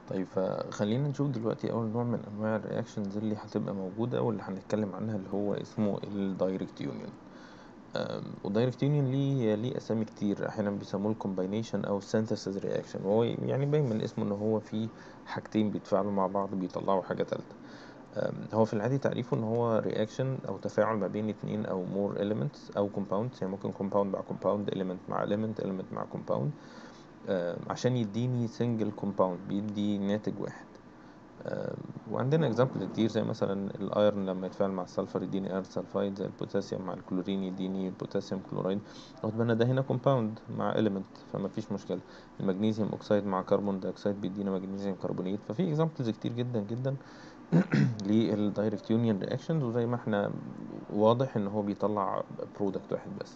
طيب فخلينا نشوف دلوقتي أول نوع من أنواع الرياكشنز اللي هتبقى موجودة واللي هنتكلم عنها اللي هو اسمه الدايركت يونيون والدايركت يونيون ليه ليه أسامي كتير أحيانا بيسموه الكومباينيشن أو synthesis رياكشن وهو يعني باين من اسمه إن هو في حاجتين بيتفاعلوا مع بعض بيطلعوا حاجة تالتة أم، هو في العادي تعريفه ان هو reaction او تفاعل ما بين اتنين او more elements او compounds يعني ممكن compound مع compound element مع element element مع compound أم، عشان يديني single compound بيدي ناتج واحد أم، وعندنا example كتير زي مثلا الايرون لما يتفاعل مع السلفر يديني ايرون سلفايد زي البوتاسيوم مع الكلورين يديني بوتاسيوم كلورايد واخد بالنا ده هنا compound مع element فما فيش مشكلة المغنيسيوم اوكسيد مع كربون دايوكسيد بيدينا مغنيسيوم كربونيت ففي examples كتير جدا جدا للدايركت يونيون رياكشنز وزي ما احنا واضح ان هو بيطلع برودكت واحد بس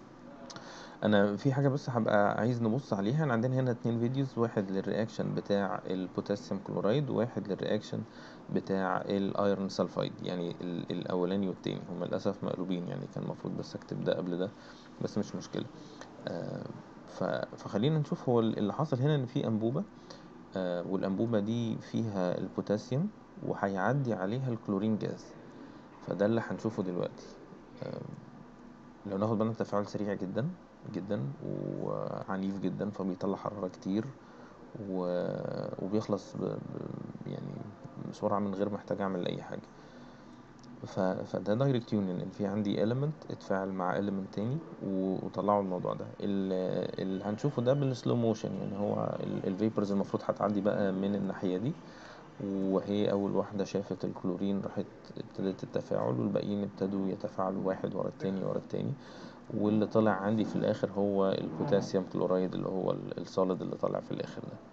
انا في حاجه بس هبقى عايز نبص عليها انا عندنا هنا اتنين فيديوز واحد للرياكشن بتاع البوتاسيوم كلورايد وواحد للرياكشن بتاع الايرون سلفايد يعني ال- الاولاني والتاني هما للاسف مقلوبين يعني كان المفروض بس اكتب ده قبل ده بس مش مشكله آه، ف- فخلينا نشوف هو اللي حصل هنا ان في انبوبه آه، والأنبوبة دي فيها البوتاسيوم وهيعدي عليها الكلورين جاز فده اللي هنشوفه دلوقتي آه، لو ناخد بالنا تفاعل سريع جدا جدا وعنيف جدا فبيطلع حرارة كتير و... وبيخلص ب... ب... يعني بسرعة من غير ما احتاج اعمل اي حاجة ف... فده دايركت يونيون ان في عندي element اتفاعل مع element تاني و... وطلعوا الموضوع ده ال- اللي هنشوفه ده بالسلو موشن يعني هو الفيبرز المفروض هتعدي بقى من الناحية دي وهي أول واحدة شافت الكلورين راحت ابتدت التفاعل والباقيين ابتدوا يتفاعلوا واحد ورا التاني ورا التاني واللي طلع عندي في الآخر هو البوتاسيوم كلورايد اللي هو ال- السوليد اللي طلع في الآخر ده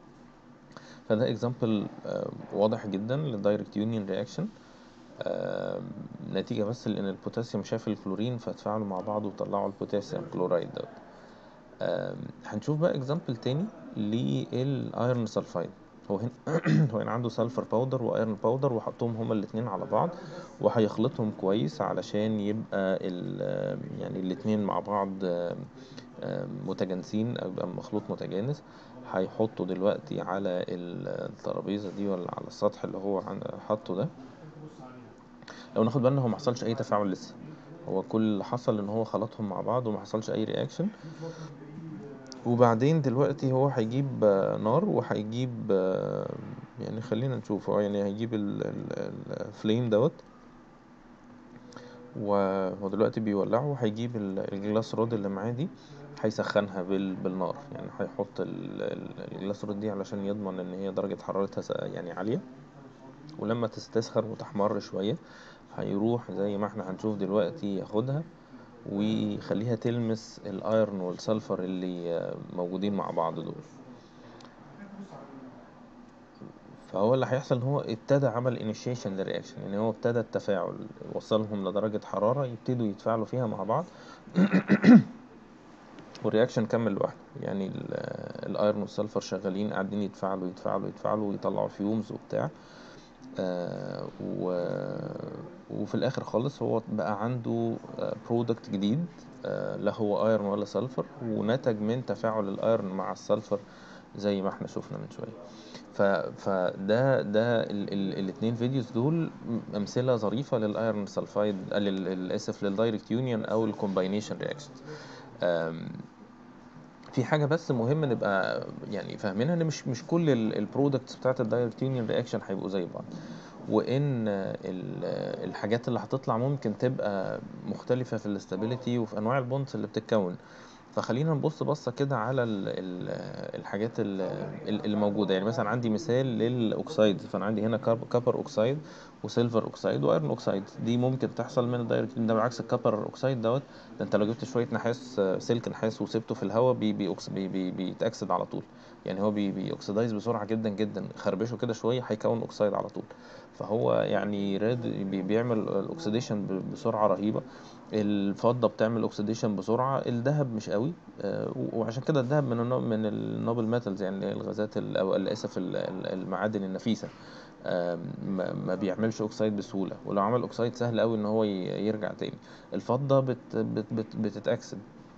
فده اكزامبل واضح جدا للدايركت يونيون رياكشن نتيجة بس لأن البوتاسيوم شاف الكلورين فتفاعلوا مع بعض وطلعوا البوتاسيوم كلورايد ده آم، هنشوف بقى اكزامبل تاني للايرون سلفايد هو هنا هو هنا عنده سلفر باودر وايرون باودر وحطهم هما الاتنين على بعض وهيخلطهم كويس علشان يبقى ال يعني الاتنين مع بعض آم، آم، متجانسين او يبقى مخلوط متجانس هيحطه دلوقتي على الترابيزه دي ولا على السطح اللي هو عن- حاطه ده لو ناخد بالنا هو ما حصلش اي تفاعل لسه هو كل اللي حصل ان هو خلطهم مع بعض وما حصلش اي رياكشن وبعدين دلوقتي هو هيجيب آه، نار وهيجيب آه، يعني خلينا نشوف هو يعني هيجيب الفليم دوت وهو دلوقتي بيولعه وهيجيب ال- الجلاس رود اللي معاه دي هيسخنها بال... بالنار يعني هيحط ال- ال- الجلاس رود دي علشان يضمن ان هي درجة حرارتها س- يعني عالية ولما تستسخن وتحمر شوية هيروح زي ما احنا هنشوف دلوقتي ياخدها ويخليها تلمس الايرون والسلفر اللي آه، موجودين مع بعض دول فهو اللي هيحصل ان هو ابتدى عمل انيشيشن للرياكشن يعني هو ابتدى التفاعل وصلهم لدرجة حرارة يبتدوا يتفاعلوا فيها مع بعض والرياكشن كمل لوحده يعني ال- الايرون والسلفر شغالين قاعدين يتفاعلوا يتفاعلوا يتفاعلوا ويطلعوا فيومز وبتاع آه و... وفي الاخر خالص هو بقى عنده برودكت جديد آه لا هو ايرون ولا سلفر ونتج من تفاعل الايرون مع السلفر زي ما احنا شفنا من شويه ف... فده ده ال... ال... الاتنين فيديوز دول امثله ظريفه للايرون سلفايد لل... للاسف للدايركت يونيون او الكومباينيشن رياكشنز في حاجه بس مهم نبقى يعني فاهمينها ان مش مش كل البرودكتس بتاعت الدايركت يونيون رياكشن هيبقوا زي بعض وان ال- الحاجات اللي هتطلع ممكن تبقى مختلفه في الاستابيليتي وفي انواع البونز اللي بتتكون فخلينا نبص بصه كده على ال ال الحاجات ال- ال- اللي موجوده يعني مثلا عندي مثال للاوكسايد فانا عندي هنا كاب- كابر اوكسايد وسيلفر اوكسايد وايرون اوكسايد دي ممكن تحصل من الدايركت ده بالعكس الكابر اوكسايد دوت ده انت لو جبت شويه نحاس آه، سلك نحاس وسبته في الهواء بي بي بي بي بيتاكسد على طول يعني هو بي بيوكسيدايز بسرعه جدا جدا خربشه كده شويه هيكون اوكسايد على طول فهو يعني راد بي- بيعمل الاكسيديشن ب- بسرعه رهيبه الفضه بتعمل اوكسيديشن بسرعه الذهب مش قوي آه، و- وعشان كده الذهب من النوب من النوبل ميتالز يعني اللي هي الغازات ال- او اسف ال- ال- المعادن النفيسه آم، ما ما بيعملش اوكسايد بسهوله ولو عمل اوكسايد سهل قوي ان هو ي- يرجع تاني الفضه بت بت بت بتتاكسد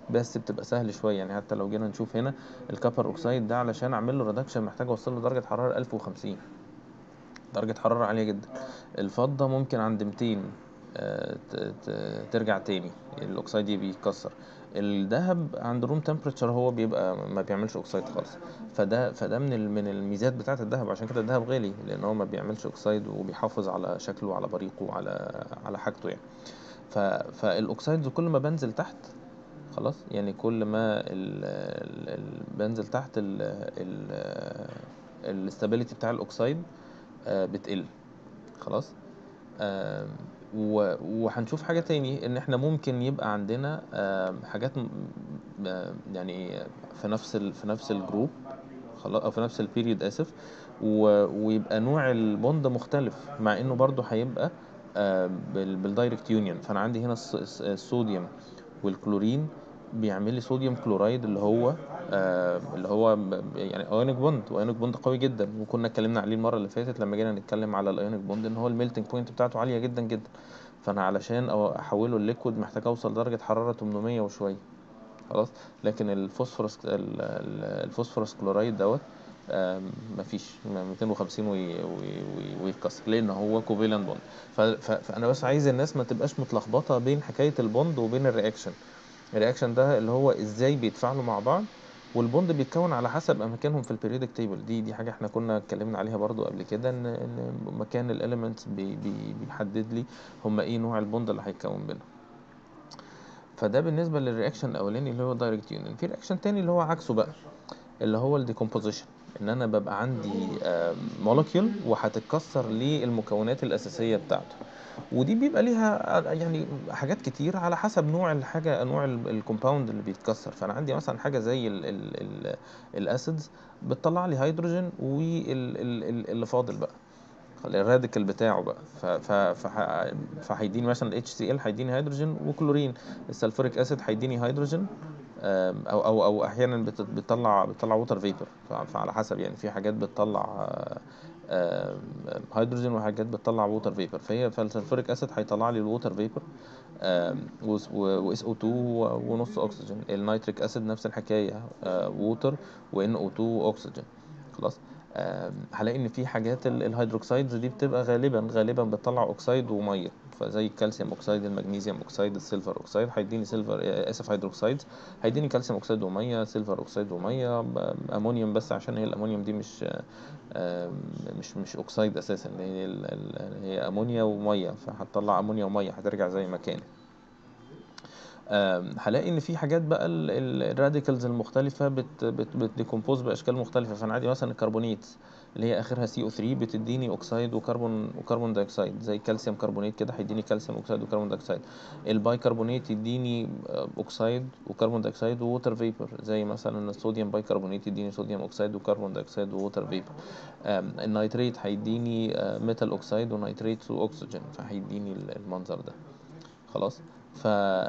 بس بتبقى سهل شويه يعني حتى لو جينا نشوف هنا الكبر اوكسايد ده علشان اعمل له ريدكشن محتاج اوصل له درجه حراره 1050 درجه حراره عاليه جدا الفضه ممكن عند 200 آه، ت- ت- ترجع تاني الاكسايد يبقى يتكسر الذهب عند روم تمبريتشر هو بيبقى ما بيعملش اوكسايد خالص فده فده من ال- من الميزات بتاعه الذهب عشان كده الذهب غالي لان هو ما بيعملش اوكسايد وبيحافظ على شكله وعلى بريقه وعلى على حاجته يعني ف فالاوكسايدز كل ما بنزل تحت خلاص يعني كل ما ال ال ال بنزل تحت ال ال الاستابيليتي بتاع الاوكسايد آه، بتقل خلاص آم، و- وهنشوف حاجة تاني ان احنا ممكن يبقى عندنا آم، حاجات م- م- يعني في نفس ال في نفس الجروب خلاص او في نفس البيريود اسف و- ويبقى نوع البوند مختلف مع انه برضو هيبقى آه، بال- بالدايركت يونيون فانا عندي هنا الص- الص- الصوديوم والكلورين بيعمل لي صوديوم كلورايد اللي هو آه اللي هو ب- ب- يعني ايونيك بوند وايونيك بوند قوي جدا وكنا اتكلمنا عليه المره اللي فاتت لما جينا نتكلم على الايونيك بوند ان هو الميلتنج بوينت بتاعته عاليه جدا جدا فانا علشان أو- احوله الليكويد محتاج اوصل درجه حراره 800 وشويه خلاص لكن الفوسفورس ال- ال- الفوسفورس كلورايد دوت آم، مفيش م- 250 وي- وي- وي- ويتكسر لان هو كوفيلنت بوند ف- ف- فانا بس عايز الناس ما تبقاش متلخبطه بين حكايه البوند وبين الرياكشن الرياكشن ده اللي هو ازاي بيتفاعلوا مع بعض والبوند بيتكون على حسب اماكنهم في البريودك تيبل دي دي حاجه احنا كنا اتكلمنا عليها برضو قبل كده ان ان مكان الاليمنتس بي بي بيحدد لي هم ايه نوع البوند اللي هيتكون بينهم فده بالنسبه للرياكشن الاولاني اللي هو دايركت يونيون في رياكشن تاني اللي هو عكسه بقى اللي هو الديكومبوزيشن ان انا ببقى عندي مولكيول وهتتكسر للمكونات الاساسيه بتاعته ودي بيبقى ليها آه، يعني حاجات كتير على حسب نوع الحاجه نوع الكومباوند اللي بيتكسر فانا عندي مثلا حاجه زي ال ال ال الاسيدز بتطلع لي هيدروجين واللي فاضل بقى الراديكال بتاعه بقى ف ف فح- فهيديني مثلا اتش سي ال هيديني هيدروجين وكلورين السلفوريك اسيد هيديني هيدروجين آم، او او او احيانا بت- بتطلع بتطلع ووتر فيبر فعلى حسب يعني في حاجات بتطلع آه، آم، هيدروجين وحاجات بتطلع ووتر فيبر فهي فالسلفوريك اسيد هيطلع لي الووتر فيبر واس او 2 ونص اكسجين النيتريك اسيد نفس الحكايه ووتر وان او 2 اكسجين خلاص آم، هلاقي ان في حاجات ال- الهيدروكسيدز دي بتبقى غالبا غالبا بتطلع اوكسيد وميه فزي الكالسيوم اوكسيد المغنيسيوم اوكسيد السيلفر اوكسيد هيديني سيلفر آه، اسف هيدروكسيدز هيديني كالسيوم اوكسيد وميه سيلفر اوكسيد وميه ب- امونيوم بس عشان هي الامونيوم دي مش آم، مش مش اوكسيد اساسا هي ال- ال- هي امونيا وميه فهتطلع امونيا وميه هترجع زي ما كانت آم، هلاقي ان في حاجات بقى الراديكالز المختلفه بت بت بتديكومبوز باشكال مختلفه فانا عندي مثلا الكربونيت اللي هي اخرها سي او 3 بتديني اوكسيد وكربون وكربون دايوكسيد زي كالسيوم كربونيت كده هيديني كالسيوم اوكسيد وكربون دايوكسيد البايكربونيت يديني آه، اوكسيد وكربون دايوكسيد ووتر فيبر زي مثلا الصوديوم بايكربونيت يديني صوديوم اوكسيد وكربون دايوكسيد ووتر فيبر آم، النيتريت هيديني آه، ميتال اوكسيد ونيتريت واكسجين فهيديني المنظر ده خلاص ف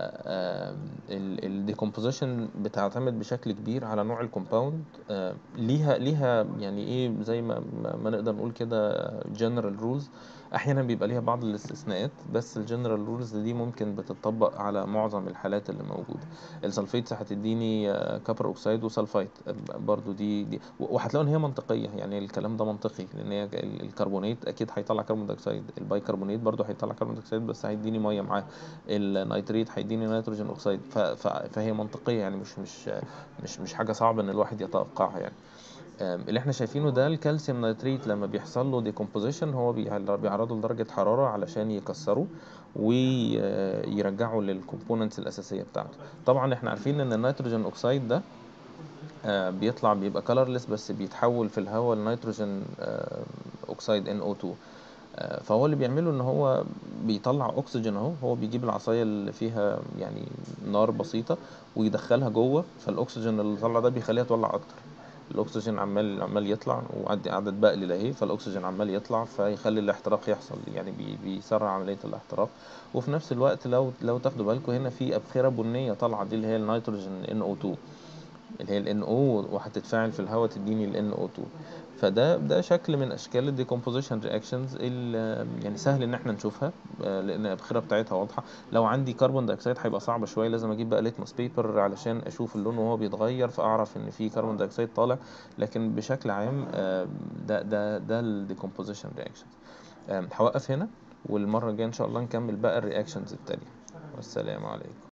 الديكومبوزيشن بتعتمد بشكل كبير على نوع الكومباوند ليها ليها يعني ايه زي ما ما ما نقدر نقول كده جنرال رولز احيانا بيبقى ليها بعض الاستثناءات بس الجنرال رولز دي ممكن بتطبق على معظم الحالات اللي موجوده السلفيتس هتديني كبر اوكسيد وسلفايت برضو دي, دي وهتلاقوا ان هي منطقيه يعني الكلام ده منطقي لان هي ال- الكربونات اكيد هيطلع كربون دايوكسيد البايكربونات برضو هيطلع كربون دايوكسيد بس هيديني ميه معاه النيتريت هيديني نيتروجين اوكسيد ف- ف- فهي منطقيه يعني مش مش مش مش حاجه صعبه ان الواحد يتوقعها يعني آم، اللي احنا شايفينه ده الكالسيوم نيتريت لما بيحصل له ديكومبوزيشن هو بيعل- بيعرضه لدرجه حراره علشان يكسره ويرجعه للكومبوننتس الاساسيه بتاعته طبعا احنا عارفين ان النيتروجين اوكسيد ده آه، بيطلع بيبقى كلرلس بس بيتحول في الهواء لنيتروجين آه، اوكسيد NO2 آه، فهو اللي بيعمله ان هو بيطلع اكسجين اهو هو بيجيب العصايه اللي فيها يعني نار بسيطه ويدخلها جوه فالاكسجين اللي طلع ده بيخليها تولع اكتر الاكسجين عمال عمال يطلع وعندي عدد بقليل اهي فالاكسجين عمال يطلع فيخلي الاحتراق يحصل يعني بي بيسرع عمليه الاحتراق وفي نفس الوقت لو لو تاخدوا بالكم هنا في ابخره بنيه طالعه دي اللي هي النيتروجين NO2 اللي هي ال NO وهتتفاعل في الهواء تديني ال NO2 فده ده شكل من اشكال الديكومبوزيشن رياكشنز يعني سهل ان احنا نشوفها آه، لان الابخره بتاعتها واضحه لو عندي كربون دايوكسيد هيبقى صعب شويه لازم اجيب بقى ليتمس بيبر علشان اشوف اللون وهو بيتغير فاعرف ان في كربون دايوكسيد طالع لكن بشكل عام آه، ده ده ده الديكومبوزيشن رياكشنز هوقف هنا والمره الجايه ان شاء الله نكمل بقى الرياكشنز التانية والسلام عليكم